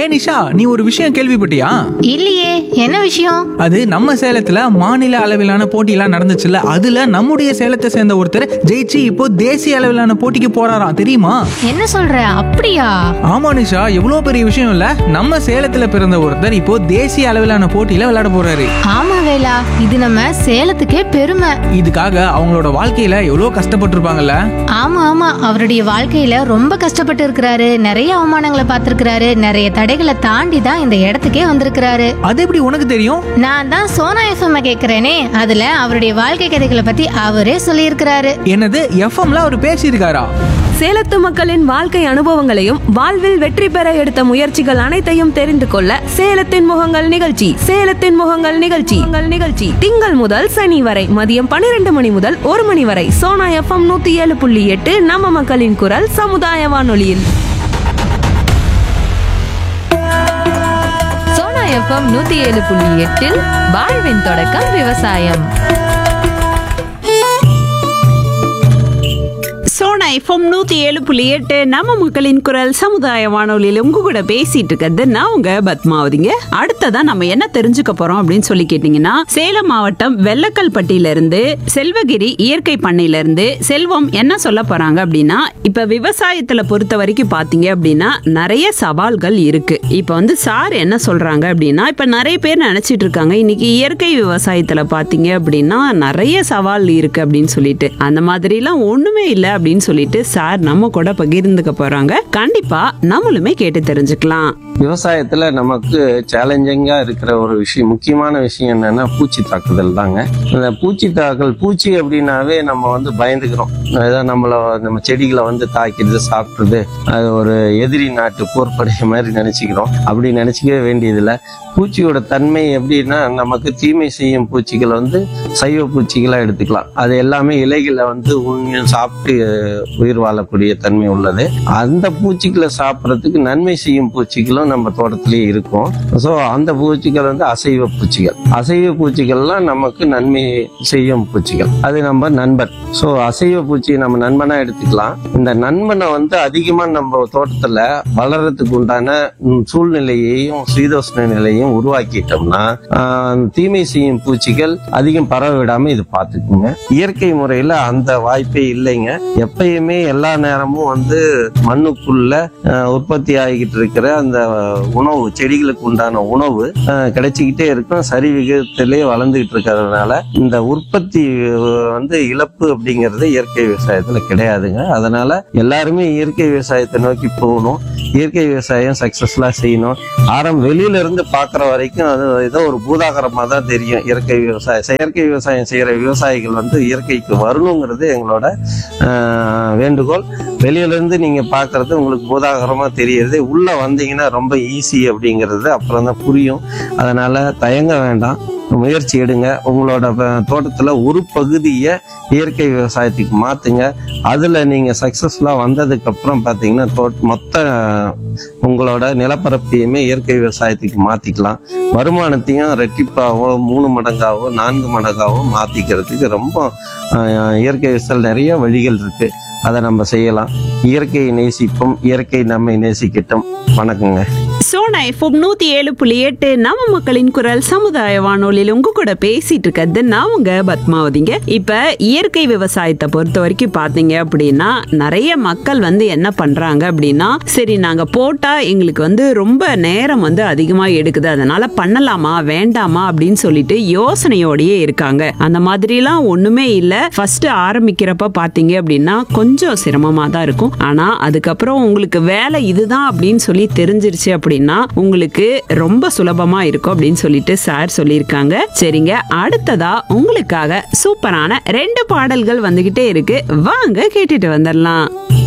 ஏ நிஷா நீ ஒரு விஷயம் கேள்விப்பட்டியா இல்லையே என்ன விஷயம் அது நம்ம சேலத்துல மாநில அளவிலான போட்டியெல்லாம் நடந்துச்சுல்ல அதுல நம்முடைய சேலத்தை சேர்ந்த ஒருத்தர் ஜெயிச்சு இப்போ தேசிய அளவிலான போட்டிக்கு போறாராம் தெரியுமா என்ன சொல்ற அப்படியா ஆமா நிஷா எவ்வளோ பெரிய விஷயம் இல்ல நம்ம சேலத்துல பிறந்த ஒருத்தர் இப்போ தேசிய அளவிலான போட்டியில விளையாட போறாரு ஆமா வேலா இது நம்ம சேலத்துக்கே பெருமை இதுக்காக அவங்களோட வாழ்க்கையில எவ்வளோ கஷ்டப்பட்டிருப்பாங்கல்ல ஆமா ஆமா அவருடைய வாழ்க்கையில ரொம்ப கஷ்டப்பட்டு இருக்கிறாரு நிறைய அவமானங்களை பார்த்திருக்கிறாரு நிறைய தடைகளை தாண்டி தான் இந்த இடத்துக்கே வந்திருக்கிறாரு அது எப்படி உனக்கு தெரியும் நான் தான் சோனா எஃப்எம் கேக்குறேனே அதுல அவருடைய வாழ்க்கை கதைகளை பத்தி அவரே சொல்லியிருக்கிறாரு என்னது எஃப்எம்ல அவர் பேசியிருக்காரா சேலத்து மக்களின் வாழ்க்கை அனுபவங்களையும் வாழ்வில் வெற்றி பெற எடுத்த முயற்சிகள் அனைத்தையும் தெரிந்து கொள்ள சேலத்தின் முகங்கள் நிகழ்ச்சி சேலத்தின் முகங்கள் நிகழ்ச்சி உங்கள் நிகழ்ச்சி திங்கள் முதல் சனி வரை மதியம் பன்னிரண்டு மணி முதல் ஒரு மணி வரை சோனா எஃப்எம் நூத்தி ஏழு புள்ளி எட்டு நம்ம மக்களின் குரல் சமுதாய வானொலியில் சோனா எஃப்எம் நூத்தி ஏழு புள்ளி எட்டில் வாழ்வின் தொடக்கம் விவசாயம் சோனா எஃப்எம் நூத்தி ஏழு புள்ளி எட்டு நம்ம மக்களின் குரல் சமுதாய வானொலியில உங்க கூட பேசிட்டு இருக்கிறது நான் உங்க பத்மாவதிங்க அடுத்ததா நம்ம என்ன தெரிஞ்சுக்க போறோம் அப்படின்னு சொல்லி கேட்டீங்கன்னா சேலம் மாவட்டம் வெள்ளக்கல்பட்டியில இருந்து செல்வகிரி இயற்கை பண்ணையில இருந்து செல்வம் என்ன சொல்ல போறாங்க அப்படின்னா இப்ப விவசாயத்துல பொறுத்த வரைக்கும் பாத்தீங்க அப்படின்னா நிறைய சவால்கள் இருக்கு இப்ப வந்து சார் என்ன சொல்றாங்க அப்படின்னா இப்ப நிறைய பேர் நினைச்சிட்டு இருக்காங்க இன்னைக்கு இயற்கை விவசாயத்துல பாத்தீங்க அப்படின்னா நிறைய சவால் இருக்கு அப்படின்னு சொல்லிட்டு அந்த மாதிரிலாம் ஒண்ணுமே இல்லை அப்படின்னு சொல்லிட்டு சார் நம்ம கூட பகிர்ந்துக்க போறாங்க கண்டிப்பா நம்மளுமே கேட்டு தெரிஞ்சுக்கலாம் விவசாயத்துல நமக்கு சேலஞ்சிங்கா இருக்கிற ஒரு விஷயம் முக்கியமான விஷயம் என்னன்னா பூச்சி தாக்குதல் தாங்க இந்த பூச்சி தாக்கல் பூச்சி அப்படின்னாவே நம்ம வந்து பயந்துக்கிறோம் ஏதோ நம்மள நம்ம செடிகளை வந்து தாக்கிடுது சாப்பிடுது அது ஒரு எதிரி நாட்டு போர்ப்படை மாதிரி நினைச்சுக்கிறோம் அப்படி நினைச்சிக்கவே வேண்டியதில்லை பூச்சியோட தன்மை எப்படின்னா நமக்கு தீமை செய்யும் பூச்சிகள் வந்து சைவ பூச்சிகளா எடுத்துக்கலாம் அது எல்லாமே இலைகளை வந்து உண்ணி சாப்பிட்டு உயிர் வாழக்கூடிய தன்மை உள்ளது அந்த பூச்சிகளை சாப்பிட்றதுக்கு நன்மை செய்யும் பூச்சிகளும் நம்ம தோட்டத்திலேயே இருக்கும் ஸோ அந்த பூச்சிகள் வந்து அசைவ பூச்சிகள் அசைவ பூச்சிகள்லாம் நமக்கு நன்மை செய்யும் பூச்சிகள் அது நம்ம நண்பன் ஸோ அசைவ பூச்சியை நம்ம நண்பனா எடுத்துக்கலாம் இந்த நண்பனை வந்து அதிகமா நம்ம தோட்டத்துல வளர்றதுக்கு உண்டான ம், சூழ்நிலையையும் சீதோஷ்ண நிலையும் உருவாக்கிட்டோம்னா ஆஹ், தீமை செய்யும் பூச்சிகள் அதிகம் பரவ விடாம இது பார்த்துக்குங்க இயற்கை முறையில அந்த வாய்ப்பே இல்லைங்க எப்பயுமே எல்லா நேரமும் வந்து மண்ணுக்குள்ள ஆஹ், உற்பத்தி ஆகிக்கிட்டு இருக்கிற அந்த உணவு செடிகளுக்கு உண்டான உணவு ஆஹ், கிடைச்சிக்கிட்டே இருக்கும் சரி விகிதத்திலே வளர்ந்துகிட்டு இருக்கிறதுனால இந்த உற்பத்தி அஹ், வந்து இழப்பு அப்படிங்கிறது இயற்கை விவசாயத்துல கிடையாதுங்க அதனால எல்லாருமே இயற்கை விவசாயத்தை நோக்கி போகணும் இயற்கை விவசாயம் சக்சஸ்ஃபுல்லா செய்யணும் ஆரம் வெளியில இருந்து பாக்குற வரைக்கும் அது ஏதோ ஒரு பூதாகரமா தான் தெரியும் இயற்கை விவசாயம் செயற்கை விவசாயம் செய்யற விவசாயிகள் வந்து இயற்கைக்கு வரணுங்கிறது எங்களோட ஆஹ், வேண்டுகோள் வெளியில இருந்து நீங்க பாக்குறது உங்களுக்கு பூதாகரமா தெரியுது உள்ள வந்தீங்கன்னா ரொம்ப ஈஸி அப்படிங்கிறது அப்புறம் தான் புரியும் அதனால தயங்க வேண்டாம் முயற்சி எடுங்க உங்களோட வ- தோட்டத்துல ஒரு பகுதியை இயற்கை விவசாயத்துக்கு மாத்துங்க அதுல நீங்க சக்சஸ்ஃபுல்லா வந்ததுக்கு அப்புறம் பாத்தீங்கன்னா தோட்ட மொத்த உங்களோட நிலப்பரப்பையுமே இயற்கை விவசாயத்துக்கு மாத்திக்கலாம் வருமானத்தையும் ரெட்டிப்பாவோ மூணு மடங்காவோ நான்கு மடங்காவோ மாத்திக்கிறதுக்கு ரொம்ப ஆஹ், இயற்கை விவசாயம் நிறைய வழிகள் இருக்கு அதை நம்ம செய்யலாம் இயற்கையை நேசிப்போம் இயற்கை நம்மை நேசிக்கட்டும் வணக்கங்க சோனா எஃப்எம் நூத்தி ஏழு புள்ளி எட்டு நம்ம மக்களின் குரல் சமுதாய வானொலியில் உங்க கூட பேசிட்டு இருக்கிறது நான் உங்க பத்மாவதிங்க இப்ப இயற்கை விவசாயத்தை பொறுத்த வரைக்கும் பாத்தீங்க அப்படின்னா நிறைய மக்கள் வந்து என்ன பண்றாங்க அப்படின்னா சரி நாங்க போட்டா எங்களுக்கு வந்து ரொம்ப நேரம் வந்து அதிகமா எடுக்குது அதனால பண்ணலாமா வேண்டாமா அப்படின்னு சொல்லிட்டு யோசனையோடயே இருக்காங்க அந்த மாதிரிலாம் ஒண்ணுமே இல்ல ஃபர்ஸ்ட் ஆரம்பிக்கிறப்ப பாத்தீங்க அப்படின்னா கொஞ்சம் சிரமமா தான் இருக்கும் ஆனா அதுக்கப்புறம் உங்களுக்கு வேலை இதுதான் அப்படின்னு சொல்லி தெரிஞ்சிருச்சு அப்படின்னா உங்களுக்கு ரொம்ப சுலபமா இருக்கும் அப்படின்னு சொல்லிட்டு சார் சொல்லியிருக்காங்க சரிங்க அடுத்ததா உங்களுக்காக சூப்பரான ரெண்டு பாடல்கள் வந்துகிட்டே இருக்கு வாங்க கேட்டுட்டு வந்துடலாம்